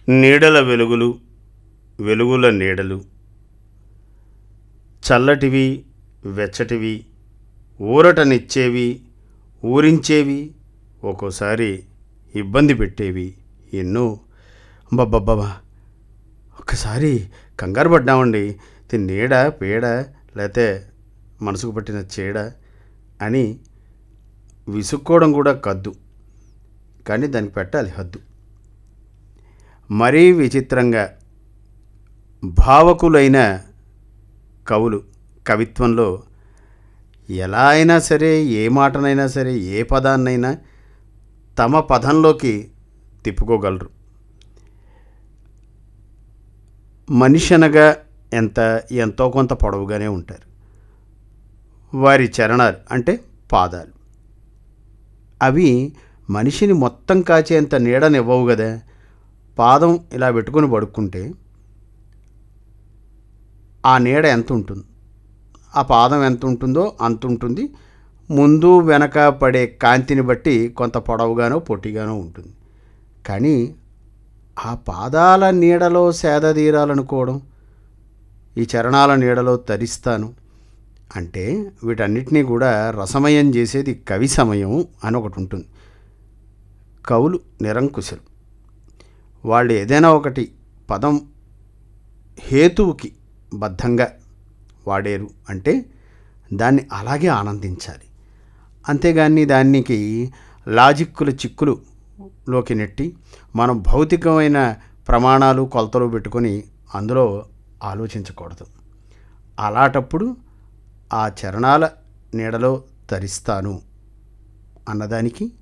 నీడల వెలుగులు వెలుగుల నీడలు చల్లటివి వెచ్చటివి ఊరటనిచ్చేవి ఊరించేవి ఒక్కోసారి ఇబ్బంది పెట్టేవి ఎన్నో బబ్బబ్బబ్బా ఒక్కసారి కంగారు పడ్డామండి ఇది నీడ పీడ లేతే మనసుకు పట్టిన చీడ అని విసుక్కోవడం కూడా కద్దు కానీ దానికి పెట్టాలి హద్దు మరీ విచిత్రంగా భావకులైన కవులు కవిత్వంలో ఎలా అయినా సరే ఏ మాటనైనా సరే ఏ పదాన్నైనా తమ పదంలోకి తిప్పుకోగలరు మనిషి అనగా ఎంత ఎంతో కొంత పొడవుగానే ఉంటారు వారి చరణాలు అంటే పాదాలు అవి మనిషిని మొత్తం కాచేంత నీడనివ్వవు కదా పాదం ఇలా పెట్టుకొని పడుకుంటే ఆ నీడ ఎంత ఉంటుంది ఆ పాదం ఎంత ఉంటుందో అంత ఉంటుంది ముందు వెనక పడే కాంతిని బట్టి కొంత పొడవుగానో పొట్టిగానో ఉంటుంది కానీ ఆ పాదాల నీడలో సేద తీరాలనుకోవడం ఈ చరణాల నీడలో తరిస్తాను అంటే వీటన్నిటినీ కూడా రసమయం చేసేది కవి సమయం అని ఒకటి ఉంటుంది కవులు నిరంకుశలు వాళ్ళు ఏదైనా ఒకటి పదం హేతువుకి బద్ధంగా వాడారు అంటే దాన్ని అలాగే ఆనందించాలి అంతేగాని దానికి లాజిక్కుల చిక్కులులోకి నెట్టి మనం భౌతికమైన ప్రమాణాలు కొలతలు పెట్టుకొని అందులో ఆలోచించకూడదు అలాంటప్పుడు ఆ చరణాల నీడలో తరిస్తాను అన్నదానికి